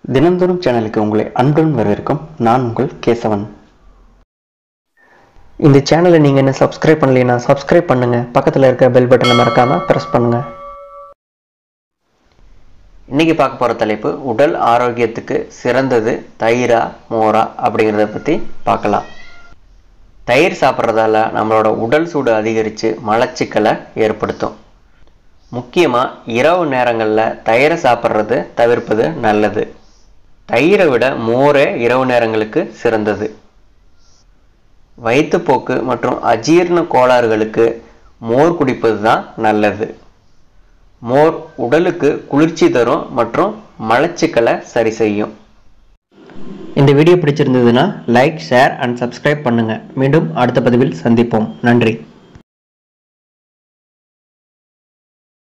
தினந்தோறும் சேனலுக்கு உங்களை அன்புடன் வரவேற்கும் நான் உங்கள் கேசவன் இந்த சேனலை நீங்கள் என்ன சப்ஸ்கிரைப் பண்ணலைன்னா சப்ஸ்கிரைப் பண்ணுங்க பக்கத்தில் இருக்கிற பெல் பட்டனை மறக்காம ப்ரெஸ் பண்ணுங்க இன்னைக்கு பார்க்க போகிற தலைப்பு உடல் ஆரோக்கியத்துக்கு சிறந்தது தயிரா மோரா அப்படிங்கிறத பற்றி பார்க்கலாம் தயிர் சாப்பிட்றதால நம்மளோட உடல் சூடு அதிகரித்து மலச்சிக்கலை ஏற்படுத்தும் முக்கியமாக இரவு நேரங்களில் தயிரை சாப்பிட்றது தவிர்ப்பது நல்லது தயிரை விட மோரே இரவு நேரங்களுக்கு சிறந்தது வயிற்றுப்போக்கு மற்றும் அஜீரண கோளாறுகளுக்கு மோர் குடிப்பது தான் நல்லது மோர் உடலுக்கு குளிர்ச்சி தரும் மற்றும் மலச்சிக்கலை சரி செய்யும் இந்த வீடியோ பிடிச்சிருந்ததுன்னா லைக் ஷேர் அண்ட் சப்ஸ்கிரைப் பண்ணுங்க மீண்டும் அடுத்த பதிவில் சந்திப்போம் நன்றி